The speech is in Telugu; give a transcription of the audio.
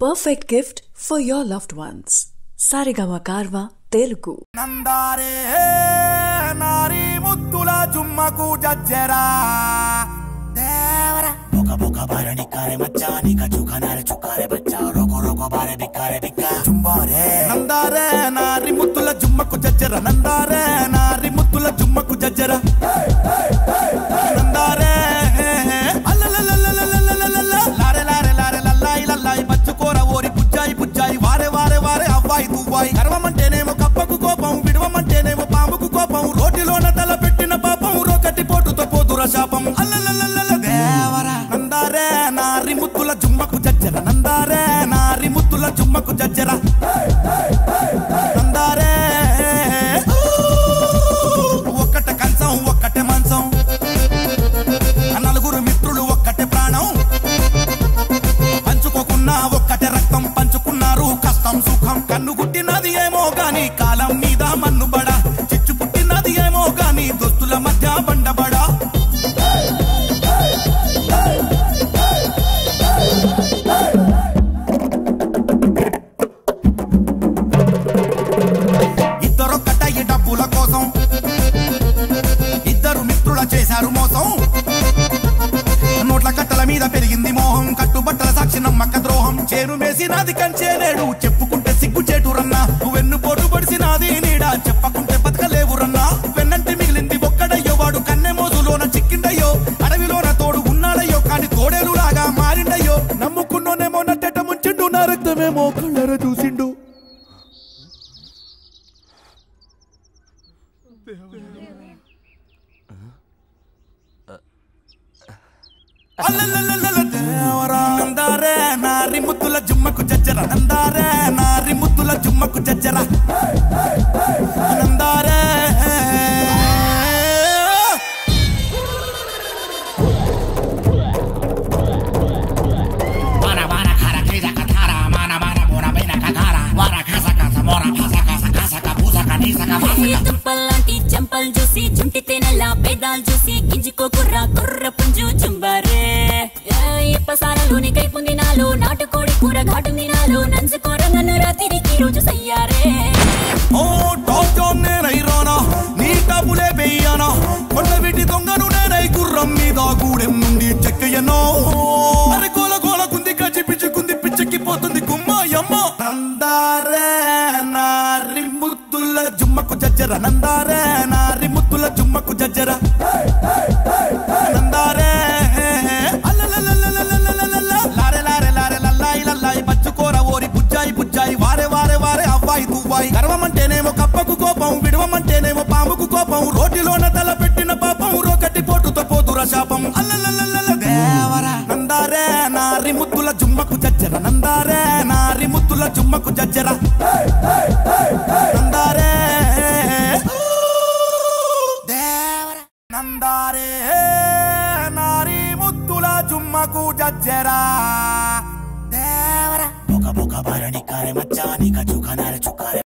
perfect gift for your loved ones. Sarigama Karva Telugu. నందారే నారి ముద్దుల జుమ్మకు జజ్జరా దేవరా బొక బొక బారని కారే మచ్చా నీక చుకనారే చుకారే బచ్చా రోకో రోకో బారే బిక్కారే బిక్క జుంబారే నందారే నారి ముద్దుల జుమ్మకు జజ్జర నందారే నారి ముద్దుల జుమ్మకు జజ్జర నందారే అల్లలలలలలలలలల. లారే లారే లారే లల్లాయి లల్లాయి పచ్చుకోర ఓరి పుచ్చాయి పుచ్చాయి వారే వారే వారే అవ్వాయి దువ్వాయి గర్వమంటేనేమో కప్పకు కోపం విడవమంటేనేమో పాముకు కోపం రోటిలోన తల పెట్టిన పాపం రోకటి పోటుతో పోతుర శాపం అల్లలలలల దేవరా నందారే నారి ముత్తుల జుమ్మకు జజ్జర నందారే నారి ముత్తుల జుమ్మకు జజ్జర నందారే ఒక్కట కంచం ఒక్కటే మంచం నలుగురు మిత్రులు ఒక్కటే ప్రాణం పంచుకోకున్నా ఒక్కటే రక్తం పంచుకున్నారు కష్టం సుఖం కన్ను గుట్టినది ఏమో గాని కాలం మీద మన్నుబడ చిచ్చు పుట్టినది ఏమో గాని దోస్తుల మధ్య బండబడ ఇద్దరొక్కటయ్యి డబ్బుల కోసం ఇద్దరు మిత్రుల చేశారు మోసం నోట్ల కట్టల మీద పెరిగింది మోహం కట్టుబట్టల సాక్షి నమ్మక ద్రోహం చేను మేసినాది కంచేనేడు చెప్పుకుంటే సిగ్గు చేటురన్నా నువ్వెన్ను పోటు పడిసినాది నీడా చెప్పకుంటే బతకలేవురన్నా వెన్నంటి మిగిలింది ఒక్కడయ్యో వాడు కన్నె మోజులోన చిక్కిండయ్యో అడవిలోన తోడు ఉన్నాడయ్యో కాని తోడేలు లాగా మారిండయ్యో నమ్ముకున్నోనేమో నట్టెట ముంచిండు నా రక్తమేమో కళ్ళర చూసిండు అల్లల్లల్లల్ల దేవరా నందారే నారి ముత్తుల జుమ్మకు జజ్జర నందారే నారి ముత్తుల జుమ్మకు జజ్జర నందారే Mara mara cara krida katara mana mana bora bena kakara wara kasa kasa mora pasa kasa kasa kapusa kanisa ఏ kafasa దుంపల్లాంటి చెంపలు చూసి జుంటి తేనెలా పేదాలు చూసి గింజుకోకుర్ర కుర్ర పుంజు చుంబారే ఇప్పసారలోని కై పుందినాలు నాటుకోడి కూర ఘాటు దినాలు నంజుకోర నన్ను రాత్రికి రోజు సయ్యారే ఓ టాప్ నేనై రానా నీ టాపులే వెయ్యానా కొండ వీటి దొంగను నేనై గుర్రం మీద గూడెం నుండి చెక్కయ్యనో అరే గోల గోల కుంది కచ్చి పిచ్చుకుంది పిచ్చెక్కి పోతుంది గుమ్మాయమ్మ నందారే నారి ముద్దుల జుమ్మకు జజ్జర నందారే నారి ముద్దుల జుమ్మకు జజ్జర నందారే అల్లలలలలలలలలల. లారే లారే లారే లల్లాయి లల్లాయి పచ్చుకోర ఓరి పుచ్చాయి పుచ్చాయి వారే వారే వారే అవ్వాయి దువ్వాయి గర్వమంటేనేమో కప్పకు కోపం విడవమంటేనేమో పాముకు కోపం రోటిలోన తల పెట్టిన పాపం రోకటి పోటుతో పోతుర శాపం అల్లలలలల దేవరా నందారే నారి ముత్తుల జుమ్మకు జజ్జర నందారే నారి ముత్తుల జుమ్మకు జజ్జర నందారే దేవరా నందారే నారి ముత్తుల జుమ్మకు జజ్జరా దేవరా బొక బొక బారని కారే మచ్చా నీక చుకనారే చుకారే